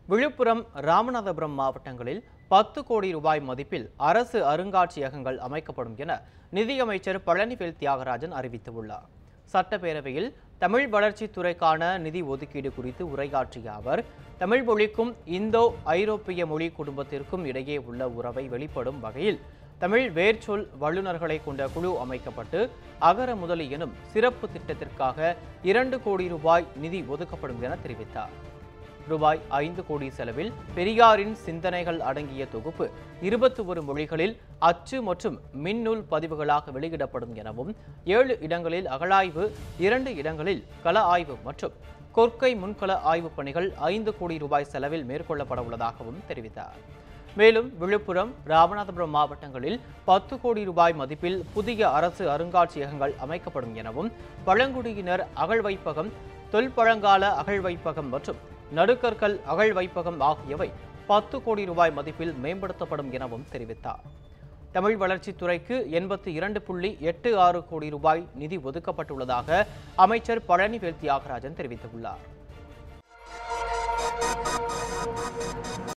விழுப்புரம் ராமநாதபுரம் மாவட்டங்களில் பத்து கோடி ரூபாய் மதிப்பில் அரசு அருங்காட்சியகங்கள் அமைக்கப்படும் என நிதியமைச்சர் பழனிவேல் தியாகராஜன் அறிவித்துள்ளார் சட்டப்பேரவையில் தமிழ் வளர்ச்சித்துறைக்கான நிதி ஒதுக்கீடு குறித்து உரையாற்றிய அவர் தமிழ் மொழிக்கும் இந்தோ ஐரோப்பிய மொழி குடும்பத்திற்கும் இடையே உள்ள உறவை வெளிப்படும் வகையில் தமிழ் வேர்ச்சொல் வல்லுநர்களை கொண்ட குழு அமைக்கப்பட்டு அகர முதலி எனும் சிறப்பு திட்டத்திற்காக இரண்டு கோடி ரூபாய் நிதி ஒதுக்கப்படும் என தெரிவித்தார் ரூபாய் ஐந்து கோடி செலவில் பெரியாரின் சிந்தனைகள் அடங்கிய தொகுப்பு இருபத்தி ஒரு மொழிகளில் அச்சு மற்றும் மின்னூல் பதிவுகளாக வெளியிடப்படும் எனவும் ஏழு இடங்களில் அகழாய்வு இரண்டு இடங்களில் கள ஆய்வு மற்றும் கொற்கை முன்கள ஆய்வுப் பணிகள் ஐந்து கோடி ரூபாய் செலவில் மேற்கொள்ளப்பட உள்ளதாகவும் தெரிவித்தார் மேலும் விழுப்புரம் ராமநாதபுரம் மாவட்டங்களில் பத்து கோடி ரூபாய் மதிப்பில் புதிய அரசு அருங்காட்சியகங்கள் அமைக்கப்படும் எனவும் பழங்குடியினர் அகழ்வைப்பகம் தொல்பழங்கால அகழ்வைப்பகம் மற்றும் நடுக்கற்கள் அகழ்வைப்பகம் ஆகியவை பத்து கோடி ரூபாய் மதிப்பில் மேம்படுத்தப்படும் எனவும் தெரிவித்தார் தமிழ் வளர்ச்சித்துறைக்கு எண்பத்தி இரண்டு புள்ளி எட்டு ஆறு கோடி ரூபாய் நிதி ஒதுக்கப்பட்டுள்ளதாக அமைச்சர் பழனிவேல் தியாகராஜன் தெரிவித்துள்ளார்